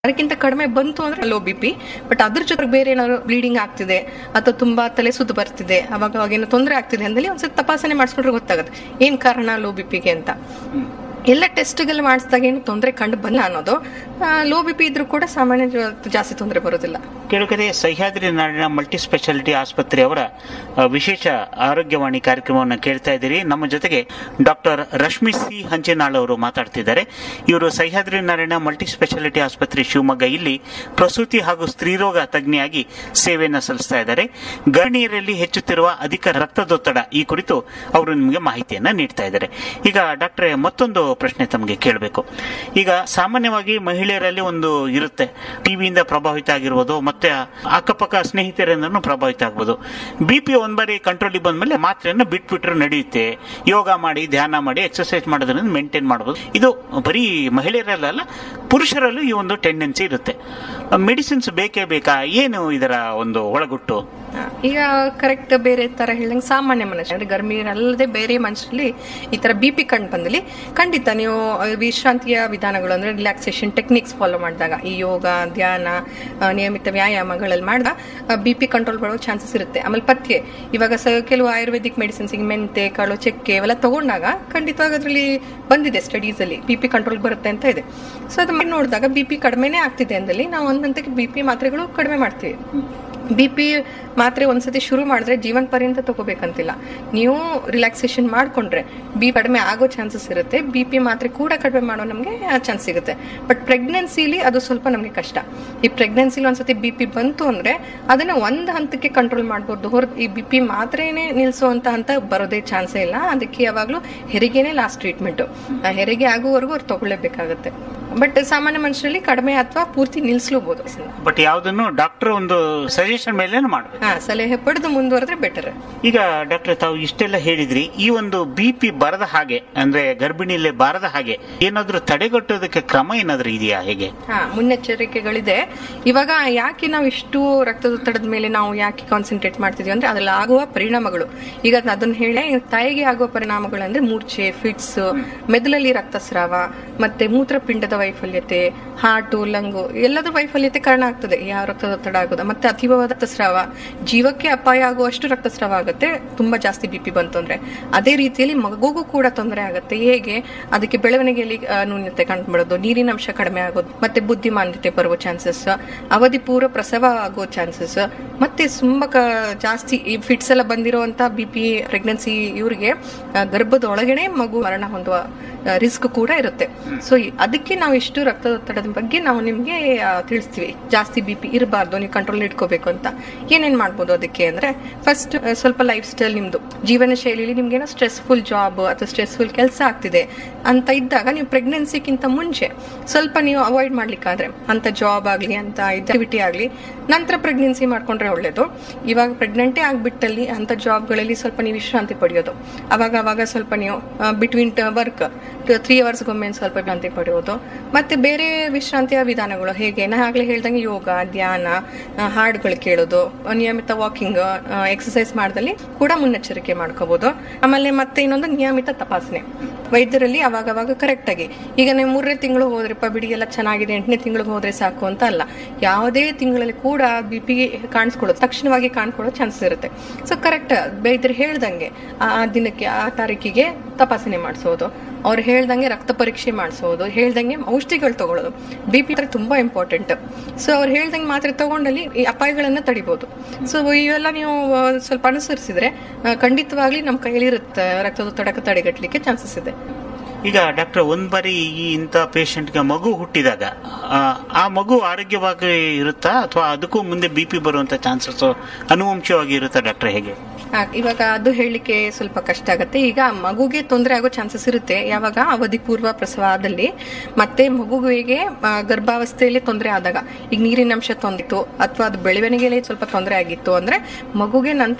ಅದಕ್ಕಿಂತ ಕಡಿಮೆ ಬಂತು ಅಂದ್ರೆ ಲೋ ಬಿ ಪಿ ಬಟ್ ಅದ್ರ ಜೊತೆಗೆ ಬೇರೆ ಏನಾದ್ರು ಬ್ಲೀಡಿಂಗ್ ಆಗ್ತಿದೆ ಅಥವಾ ತುಂಬಾ ತಲೆ ಸುತ್ತು ಬರ್ತಿದೆ ಅವಾಗ ಅವಾಗ ಏನೋ ತೊಂದರೆ ಆಗ್ತಿದೆ ಅಂದಲ್ಲಿ ಒಂದ್ಸತಿ ತಪಾಸಣೆ ಮಾಡಿಸ್ಕೊಂಡ್ರೆ ಗೊತ್ತಾಗುತ್ತೆ ಏನ್ ಕಾರಣ ಲೋ ಬಿ ಪಿಗೆ ಅಂತ ಎಲ್ಲ ಟೆಸ್ಟ್ಗಳು ಮಾಡಿಸಿದಾಗ ಏನು ತೊಂದರೆ ಕಂಡು ಬಲ್ಲ ಅನ್ನೋದು ಲೋ ಬಿ ಪಿ ಇದ್ರೂ ಕೂಡ ಸಾಮಾನ್ಯ ಜ- ಜಾಸ್ತಿ ತೊಂದರೆ ಬರೋದಿಲ್ಲ ಕೆಳಗಡೆ ಸಹ್ಯಾದ್ರಿ ನಾಡಿನ ಮಲ್ಟಿ ಸ್ಪೆಷಾಲಿಟಿ ಆಸ್ಪತ್ರೆಯವರ ಆ, ವಿಶೇಷ ಆರೋಗ್ಯವಾಣಿ ಕಾರ್ಯಕ್ರಮವನ್ನು ಕೇಳ್ತಾ ಇದ್ದೀರಿ ನಮ್ಮ ಜೊತೆಗೆ ಡಾಕ್ಟರ್ ರಶ್ಮಿ ಸಿ ಹಂಚಿನಾಳ್ ಅವರು ಮಾತಾಡ್ತಿದ್ದಾರೆ ಇವರು ಸಹ್ಯಾದ್ರಿ ನಾರಾಯಣ ಮಲ್ಟಿ ಸ್ಪೆಷಾಲಿಟಿ ಆಸ್ಪತ್ರೆ ಶಿವಮೊಗ್ಗ ಇಲ್ಲಿ ಪ್ರಸೂತಿ ಹಾಗೂ ಸ್ತ್ರೀರೋಗ ತಜ್ಞೆಯಾಗಿ ಸೇವೆಯನ್ನು ಸಲ್ಲಿಸ್ತಾ ಇದ್ದಾರೆ ಗರ್ಭಿಣಿಯರಲ್ಲಿ ಹೆಚ್ಚುತ್ತಿರುವ ಅಧಿಕ ರಕ್ತದೊತ್ತಡ ಈ ಕುರಿತು ಅವರು ನಿಮಗೆ ಮಾಹಿತಿಯನ್ನ ನೀಡ್ತಾ ಇದ್ದಾರೆ ಈಗ ಡಾಕ್ಟ್ರೆ ಮತ್ತೊಂದು ಪ್ರಶ್ನೆ ತಮಗೆ ಕೇಳಬೇಕು ಈಗ ಸಾಮಾನ್ಯವಾಗಿ ಮಹಿಳೆಯರಲ್ಲಿ ಒಂದು ಇರುತ್ತೆ ಟಿವಿಯಿಂದ ಪ್ರಭಾವಿತ ಆಗಿರ್ಬೋದು ಮತ್ತೆ ಅಕ್ಕಪಕ್ಕ ಸ್ನೇಹಿತರಿಂದನೂ ಪ್ರಭಾವಿತ ಆಗ್ಬೋದು ಬಿ ಪಿ ಒಂದ್ ಬಾರಿ ಕಂಟ್ರೋಲಿಗೆ ಬಂದ್ಮೇಲೆ ಮಾತ್ರೆಯನ್ನು ಬಿಟ್ಬಿಟ್ರೆ ನಡೆಯುತ್ತೆ ಯೋಗ ಮಾಡಿ ಧ್ಯಾನ ಮಾಡಿ ಎಕ್ಸರ್ಸೈಸ್ ಮಾಡೋದ್ರಿಂದ ಮೇಂಟೈನ್ ಮಾಡ್ಬೋದು ಇದು ಬರೀ ಮಹಿಳೆಯರಲ್ಲ ಪುರುಷರಲ್ಲೂ ಈ ಒಂದು ಟೆಂಡೆನ್ಸಿ ಇರುತ್ತೆ ಮೆಡಿಸಿನ್ಸ್ ಬೇಕೇ ಬೇಕಾ ಏನು ಇದರ ಒಂದು ಒಳಗುಟ್ಟು ಆ, ಈಗ ಕರೆಕ್ಟ್ ಬೇರೆ ತರ ಹೇಳ್ದಂಗೆ ಸಾಮಾನ್ಯ ಮನುಷ್ಯ ಅಂದ್ರೆ ಗರ್ಭಿಣಿಯರಲ್ಲದೆ ಬೇರೆ ಮನುಷ್ಯರಲ್ಲಿ ಈ ತರ ಬಿ ಪಿ ಕಂಡು ಬಂದಲ್ಲಿ ಖಂಡಿತ ನೀವು ಆ, ವಿಶ್ರಾಂತಿಯ ವಿಧಾನಗಳು ಅಂದ್ರೆ ರಿಲ್ಯಾಕ್ಸೇಷನ್ ಟೆಕ್ನಿಕ್ಸ್ ಫಾಲೋ ಮಾಡಿದಾಗ ಈ ಯೋಗ ಧ್ಯಾನ ಆ, ನಿಯಮಿತ ವ್ಯಾಯಾಮಗಳಲ್ಲಿ ಮಾಡಿದಾಗ ಬಿ ಪಿ ಕಂಟ್ರೋಲ್ ಬರೋ ಚಾನ್ಸಸ್ ಇರುತ್ತೆ ಆಮೇಲೆ ಪಥ್ಯ ಇವಾಗ ಸ ಕೆಲವು ಆಯುರ್ವೇದಿಕ್ ಮೆಡಿಸಿನ್ಸ್ ಈಗ ಮೆಂತೆ ಕಾಳು ಚಕ್ಕೆ ಇವೆಲ್ಲ ತಗೊಂಡಾಗ ಖಂಡಿತವಾಗಿ ಅದರಲ್ಲಿ ಬಂದಿದೆ ಸ್ಟಡೀಸ್ ಅಲ್ಲಿ ಬಿ ಪಿ ಕಂಟ್ರೋಲ್ ಬರುತ್ತೆ ಅಂತ ಇದೆ ಸೊ ಅದು ಮಾಡಿ ನೋಡಿದಾಗ ಬಿ ಪಿ ಕಡಿಮೆನೇ ಆಗ್ತಿದೆ ಅಂದಲ್ಲಿ ನಾವು ಒಂದ್ ಹಂತಕ್ಕೆ ಬಿ ಪಿ ಮಾತ್ರೆಗಳು ಕಡಿಮೆ ಮಾಡ್ತೀವಿ ಬಿ ಪಿ ಮಾತ್ರೆ ಒಂದ್ಸತಿ ಶುರು ಮಾಡಿದ್ರೆ ಜೀವನ ಪರ್ಯಂತ ತಗೋಬೇಕಂತಿಲ್ಲ ನೀವು ರಿಲ್ಯಾಕ್ಸೇಷನ್ ಮಾಡ್ಕೊಂಡ್ರೆ ಬಿ ಕಡಿಮೆ ಆಗೋ ಚಾನ್ಸಸ್ ಇರುತ್ತೆ ಬಿ ಪಿ ಮಾತ್ರೆ ಕೂಡ ಕಡಿಮೆ ಮಾಡೋ ನಮಗೆ ಚಾನ್ಸ್ ಸಿಗುತ್ತೆ ಬಟ್ ಪ್ರೆಗ್ನೆನ್ಸಿಲಿ ಅದು ಸ್ವಲ್ಪ ನಮಗೆ ಕಷ್ಟ ಈ ಪ್ರೆಗ್ನೆನ್ಸಿಲಿ ಒಂದ್ಸತಿ ಬಿ ಪಿ ಬಂತು ಅಂದ್ರೆ ಅದನ್ನ ಒಂದ್ ಹಂತಕ್ಕೆ ಕಂಟ್ರೋಲ್ ಮಾಡ್ಬೋದು ಹೊರ ಈ ಬಿ ಪಿ ಮಾತ್ರೆನೇ ನಿಲ್ಸುವಂತ ಹಂತ ಬರೋದೇ ಚಾನ್ಸೇ ಇಲ್ಲ ಅದಕ್ಕೆ ಯಾವಾಗ್ಲೂ ಹೆರಿಗೆನೇ ಲಾಸ್ಟ್ ಟ್ರೀಟ್ಮೆಂಟ್ ಹೆರಿಗೆ ಆಗುವವರೆಗೂ ಅವ್ರು ತಗೊಳ್ಳೇಬೇಕಾಗುತ್ತೆ ಬಟ್ ಸಾಮಾನ್ಯ ಮನುಷ್ಯರಲ್ಲಿ ಕಡಿಮೆ ಅಥವಾ ಪೂರ್ತಿ ನಿಲ್ಸ್ಲೂಬಹುದು ಬಟ್ ಯಾವುದನ್ನು ಡಾಕ್ಟರ್ ಒಂದು ಸಜೆಷನ್ ಮೇಲೆ ಮಾಡಬೇಕು ಹಾ ಸಲಹೆ ಪಡೆದು ಮುಂದುವರೆದ್ರೆ ಬೆಟರ್ ಈಗ ಡಾಕ್ಟರ್ ತಾವು ಇಷ್ಟೆಲ್ಲ ಹೇಳಿದ್ರಿ ಈ ಒಂದು ಬಿ ಪಿ ಬರದ ಹಾಗೆ ಅಂದ್ರೆ ಗರ್ಭಿಣಿಯಲ್ಲಿ ಬಾರದ ಹಾಗೆ ಏನಾದ್ರೂ ತಡೆಗಟ್ಟೋದಕ್ಕೆ ಕ್ರಮ ಏನಾದ್ರೂ ಇದೆಯಾ ಹೇಗೆ ಹಾ ಮುನ್ನೆಚ್ಚರಿಕೆಗಳಿದೆ ಇವಾಗ ಯಾಕೆ ನಾವು ಇಷ್ಟು ರಕ್ತದೊತ್ತಡದ ಮೇಲೆ ನಾವು ಯಾಕೆ ಕಾನ್ಸಂಟ್ರೇಟ್ ಮಾಡ್ತಿದೀವಿ ಅಂದ್ರೆ ಅದ್ರಲ್ಲಿ ಆಗುವ ಪರಿಣಾಮಗಳು ಈಗ ಅದನ್ನ ಹೇಳಿ ತಾಯಿಗೆ ಆಗುವ ಪರಿಣಾಮಗಳು ಅಂದ್ರೆ ಮೂರ್ಛೆ ಫಿಟ್ಸ್ ಮೆದುಳಲ್ಲಿ ರಕ್ತಸ್ರಾವ ಮತ್ತೆ ಮೂತ್ರಪಿಂಡದ ವೈಫಲ್ಯತೆ ಹಾರ್ಟು ಲಂಗು ಎಲ್ಲದರ ವೈಫಲ್ಯತೆ ಕಾರಣ ಆಗ್ತದೆ ಯಾವ ರಕ್ತದೊತ್ತಡ ಆಗೋದು ಮತ್ತೆ ಅತೀವವಾದ ರಕ್ತಸ್ರಾವ ಜೀವಕ್ಕೆ ಅಪಾಯ ಆಗುವಷ್ಟು ರಕ್ತಸ್ರಾವ ಆಗುತ್ತೆ ತುಂಬಾ ಜಾಸ್ತಿ ಬಿ ಪಿ ಬಂತು ಅಂದ್ರೆ ಅದೇ ರೀತಿಯಲ್ಲಿ ಮಗುಗೂ ಕೂಡ ತೊಂದರೆ ಆಗುತ್ತೆ ಹೇಗೆ ಅದಕ್ಕೆ ಬೆಳವಣಿಗೆಯಲ್ಲಿ ಆ, ನ್ಯೂನ್ಯತೆ ಕಂಡುಬಿಡೋದು ನೀರಿನ ಅಂಶ ಕಡಿಮೆ ಆಗೋದು ಮತ್ತೆ ಬುದ್ಧಿಮಾನ್ಯತೆ ಬರುವ ಚಾನ್ಸಸ್ ಅವಧಿ ಪೂರ್ವ ಪ್ರಸವ ಆಗೋ ಚಾನ್ಸಸ್ ಮತ್ತೆ ತುಂಬಾ ಕ- ಜಾಸ್ತಿ ಈ ಫಿಟ್ಸ್ ಎಲ್ಲ ಬಂದಿರುವಂತ ಬಿ ಪಿ ಪ್ರೆಗ್ನೆನ್ಸಿ ಇವ್ರಿಗೆ ಆ, ಗರ್ಭದ ಒಳಗಡೆ ಮಗು ಮರಣ ಹೊಂದುವ ರಿಸ್ಕ್ ಕೂಡ ಇರುತ್ತೆ ಸೊ ಅದಕ್ಕೆ ನಾವು ಇಷ್ಟು ರಕ್ತದೊತ್ತಡದ ಬಗ್ಗೆ ನಾವು ನಿಮ್ಗೆ ಆ, ತಿಳಿಸ್ತೀವಿ ಜಾಸ್ತಿ ಬಿ ಪಿ ಇರಬಾರ್ದು ನೀವು ಕಂಟ್ರೋಲ್ ಇಟ್ಕೋಬೇಕು ಅಂತ ಏನೇನ್ ಮಾಡ್ಬೋದು ಅದಕ್ಕೆ ಅಂದ್ರೆ ಫಸ್ಟ್ ಸ್ವಲ್ಪ ಲೈಫ್ ಸ್ಟೈಲ್ ನಿಮ್ದು ಜೀವನ ಶೈಲಿಲಿ ನಿಮ್ಗೆ ಏನೋ ಸ್ಟ್ರೆಸ್ಫುಲ್ ಜಾಬ್ ಅಥವಾ ಸ್ಟ್ರೆಸ್ಫುಲ್ ಕೆಲಸ ಆಗ್ತಿದೆ ಅಂತ ಇದ್ದಾಗ ನೀವು ಪ್ರೆಗ್ನೆನ್ಸಿಗಿಂತ ಮುಂಚೆ ಸ್ವಲ್ಪ ನೀವು ಅವಾಯ್ಡ್ ಮಾಡ್ಲಿಕ್ಕಾದ್ರೆ ಅಂತ ಜಾಬ್ ಆಗ್ಲಿ ಅಂತ ಆಕ್ಟಿವಿಟಿ ಆಗ್ಲಿ ನಂತರ ಪ್ರೆಗ್ನೆನ್ಸಿ ಮಾಡ್ಕೊಂಡ್ರೆ ಒಳ್ಳೇದು ಇವಾಗ ಪ್ರೆಗ್ನೆಂಟೇ ಆಗ್ಬಿಟ್ಟಲ್ಲಿ ಅಂತ ಜಾಬ್ಗಳಲ್ಲಿ ಸ್ವಲ್ಪ ನೀವು ವಿಶ್ರಾಂತಿ ಪಡೆಯೋದು ಅವಾಗ ಅವಾಗ ಸ್ವಲ್ಪ ನೀವು ಬಿಟ್ವೀನ್ ವರ್ಕ್ ತ್ರೀ ಅವರ್ಸ್ಗೊಮ್ಮೆ ಸ್ವಲ್ಪ ವಿಶ್ರಾಂತಿ ಪಡೆಯೋದು ಮತ್ತೆ ಬೇರೆ ವಿಶ್ರಾಂತಿಯ ವಿಧಾನಗಳು ಹೇಗೆ ನಾ ಆಗ್ಲೇ ಹೇಳ್ದಂಗೆ ಯೋಗ ಧ್ಯಾನ ಆ, ಹಾಡುಗಳು ಕೇಳೋದು ಆ, ನಿಯಮಿತ ವಾಕಿಂಗ್ ಎಕ್ಸಸೈಸ್ ಮಾಡ್ದಲ್ಲಿ ಕೂಡ ಮುನ್ನೆಚ್ಚರಿಕೆ ಮಾಡ್ಕೋಬಹುದು ಆಮೇಲೆ ಮತ್ತೆ ಇನ್ನೊಂದು ನಿಯಮಿತ ತಪಾಸಣೆ ವೈದ್ಯರಲ್ಲಿ ಅವಾಗ ಅವಾಗ ಕರೆಕ್ಟ್ ಆಗಿ ಈಗ ನೀವು ಮೂರನೇ ತಿಂಗಳು ಹೋದ್ರಪ್ಪ ಬಿಡಿ ಎಲ್ಲ ಚೆನ್ನಾಗಿದೆ ಎಂಟನೇ ತಿಂಗಳಿಗೆ ಹೋದ್ರೆ ಸಾಕು ಅಂತ ಅಲ್ಲ ಯಾವುದೇ ತಿಂಗಳಲ್ಲಿ ಕೂಡ ಬಿ ಪಿ ಕಾಣಿಸ್ಕೊಳ್ಳೋದು ತಕ್ಷಣವಾಗಿ ಕಾಣಿಸ್ಕೊಳ್ಳೋ ಚಾನ್ಸಸ್ ಇರುತ್ತೆ ಸೊ ಕರೆಕ್ಟ್ ವೈದ್ಯರು ಹೇಳ್ದಂಗೆ ಆ ದಿನಕ್ಕೆ ಆ ತಾರೀಕಿಗೆ ತಪಾಸಣೆ ಮಾಡಿಸೋದು ಅವ್ರು ಹೇಳ್ದಂಗೆ ರಕ್ತ ಪರೀಕ್ಷೆ ಮಾಡಿಸೋದು ಹೇಳ್ದಂಗೆ ಔಷಧಿಗಳು ತಗೊಳ್ಳೋದು ಬಿ ಪಿ ತುಂಬಾ ಇಂಪಾರ್ಟೆಂಟ್ ಸೊ ಅವ್ರು ಹೇಳ್ದಂಗೆ ಮಾತ್ರೆ ತಗೊಂಡಲ್ಲಿ ಈ ಅಪಾಯಗಳನ್ನ ತಡಿಬಹುದು ಸೊ ಇವೆಲ್ಲ ನೀವು ಆ, ಸ್ವಲ್ಪ ಅನುಸರಿಸಿದ್ರೆ ಆ, ಖಂಡಿತವಾಗ್ಲಿ ನಮ್ಮ ಕೈಯಲ್ಲಿರುತ್ತೆ ರಕ್ತದೊತ್ತಡ ತಡೆಗಟ್ಟಲಿಕ್ಕೆ ಚಾನ್ಸಸ್ ಇದೆ ಈಗ ಡಾಕ್ಟರ್ ಒಂದ್ ಬಾರಿ ಈ ಇಂಥ ಪೇಷಂಟ್ಗೆ ಮಗು ಹುಟ್ಟಿದಾಗ ಆ, ಆ ಮಗು ಆರೋಗ್ಯವಾಗಿ ಇರುತ್ತಾ ಅಥವಾ ಅದಕ್ಕೂ ಮುಂದೆ ಬಿ ಪಿ ಬರುವಂತ ಚಾನ್ಸಸ್ ಅನುವಂಶವಾಗಿ ಇರುತ್ತಾ ಡಾಕ್ಟರ್ ಹೇಗೆ ಆ, ಇವಾಗ ಅದು ಹೇಳಲಿಕ್ಕೆ ಸ್ವಲ್ಪ ಕಷ್ಟ ಆಗುತ್ತೆ ಈಗ ಮಗುಗೆ ತೊಂದರೆ ಆಗೋ ಚಾನ್ಸಸ್ ಇರುತ್ತೆ ಯಾವಾಗ ಅವಧಿ ಪೂರ್ವ ಪ್ರಸವ ಆದಲ್ಲಿ ಮತ್ತೆ ಮಗುವಿಗೆ ಆ, ಗರ್ಭಾವಸ್ಥೆಯಲ್ಲಿ ತೊಂದರೆ ಆದಾಗ ಈಗ ನೀರಿನ ಅಂಶ ತೊಂದಿತ್ತು ಅಥವಾ ಅದು ಬೆಳವಣಿಗೆಯಲ್ಲಿ ಸ್ವಲ್ಪ ತೊಂದರೆ ಆಗಿತ್ತು ಅಂದ್ರೆ ಮಗುಗೆ ನಂತರ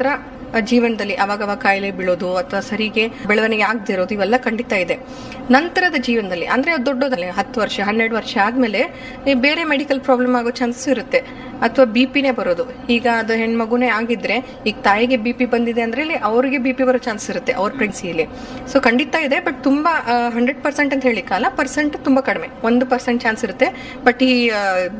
ಆ, ಜೀವನದಲ್ಲಿ ಅವಾಗವಾಗ ಕಾಯಿಲೆ ಬೀಳೋದು ಅಥವಾ ಸರಿಗೆ ಬೆಳವಣಿಗೆ ಆಗದೆ ಇರೋದು ಇವೆಲ್ಲ ಖಂಡಿತ ಇದೆ ನಂತರದ ಜೀವನದಲ್ಲಿ ಅಂದ್ರೆ ಅದು ದೊಡ್ಡದಲ್ಲಿ ಹತ್ತು ವರ್ಷ ಹನ್ನೆರಡು ವರ್ಷ ಆದ್ಮೇಲೆ ಈ ಬೇರೆ ಮೆಡಿಕಲ್ ಪ್ರಾಬ್ಲಮ್ ಆಗೋ ಚಾನ್ಸಸ್ ಇರುತ್ತೆ ಅಥವಾ ಬಿ ಪಿನೇ ಬರೋದು ಈಗ ಅದು ಹೆಣ್ಮಗುನೇ ಆಗಿದ್ರೆ ಈಗ ತಾಯಿಗೆ ಬಿ ಪಿ ಬಂದಿದೆ ಅಂದ್ರೆ ಇಲ್ಲಿ ಅವ್ರಿಗೆ ಬಿ ಪಿ ಬರೋ ಚಾನ್ಸ್ ಇರುತ್ತೆ ಅವ್ರ ಪ್ರೆಗ್ನೆನ್ಸಿಯಲ್ಲಿ ಸೊ ಖಂಡಿತ ಇದೆ ಬಟ್ ತುಂಬಾ ಹಂಡ್ರೆಡ್ ಪರ್ಸೆಂಟ್ ಅಂತ ಹೇಳಿಕ್ಕಲ್ಲ ಪರ್ಸೆಂಟ್ ತುಂಬಾ ಕಡಿಮೆ ಒಂದು ಪರ್ಸೆಂಟ್ ಚಾನ್ಸ್ ಇರುತ್ತೆ ಬಟ್ ಈ